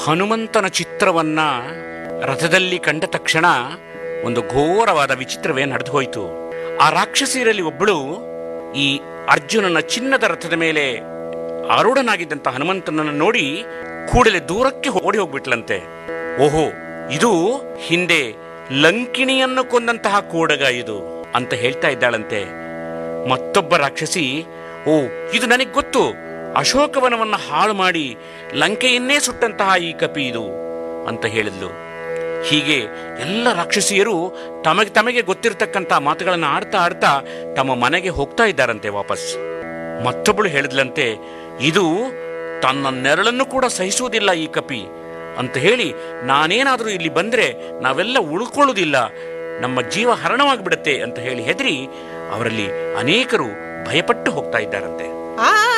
ಹನುಮಂತನ ಚಿತ್ರವನ್ನ ರಥದಲ್ಲಿ ಕಂಡ ತಕ್ಷಣ ಒಂದು ಘೋರವಾದ ವಿಚಿತ್ರವೇ ನಡೆದು ಹೋಯಿತು ಆ ರಾಕ್ಷಸಿಯರಲ್ಲಿ ಒಬ್ಬಳು ಈ ಅರ್ಜುನನ ಚಿನ್ನದ ರಥದ ಮೇಲೆ ಆರೂಢನಾಗಿದ್ದಂತ ಹನುಮಂತನನ್ನು ನೋಡಿ ಕೂಡಲೇ ದೂರಕ್ಕೆ ಓಡಿ ಹೋಗ್ಬಿಟ್ಲಂತೆ ಓಹೋ ಇದು ಹಿಂದೆ ಲಂಕಿಣಿಯನ್ನು ಕೊಂದಂತಹ ಕೂಡಗ ಇದು ಅಂತ ಹೇಳ್ತಾ ಇದ್ದಾಳಂತೆ ಮತ್ತೊಬ್ಬ ರಾಕ್ಷಸಿ ಓ ಇದು ನನಗೆ ಗೊತ್ತು ಅಶೋಕವನವನ್ನು ಹಾಳು ಮಾಡಿ ಲಂಕೆಯನ್ನೇ ಸುಟ್ಟಂತಹ ಈ ಕಪಿ ಇದು ಅಂತ ಹೇಳಿದ್ಲು ಹೀಗೆ ಎಲ್ಲ ರಾಕ್ಷಸಿಯರು ತಮಗೆ ತಮಗೆ ಗೊತ್ತಿರತಕ್ಕಂತ ಮಾತುಗಳನ್ನು ಆಡ್ತಾ ಆಡ್ತಾ ತಮ್ಮ ಮನೆಗೆ ಹೋಗ್ತಾ ಇದ್ದಾರಂತೆ ವಾಪಸ್ ಮತ್ತೊಬ್ಬಳು ಹೇಳಿದ್ಲಂತೆ ಇದು ತನ್ನ ನೆರಳನ್ನು ಕೂಡ ಸಹಿಸುವುದಿಲ್ಲ ಈ ಕಪಿ ಅಂತ ಹೇಳಿ ನಾನೇನಾದರೂ ಇಲ್ಲಿ ಬಂದ್ರೆ ನಾವೆಲ್ಲ ಉಳ್ಕೊಳ್ಳುವುದಿಲ್ಲ ನಮ್ಮ ಜೀವ ಹರಣವಾಗಿಬಿಡುತ್ತೆ ಅಂತ ಹೇಳಿ ಹೆದರಿ ಅವರಲ್ಲಿ ಅನೇಕರು ಭಯಪಟ್ಟು ಹೋಗ್ತಾ ಇದ್ದಾರಂತೆ ಆ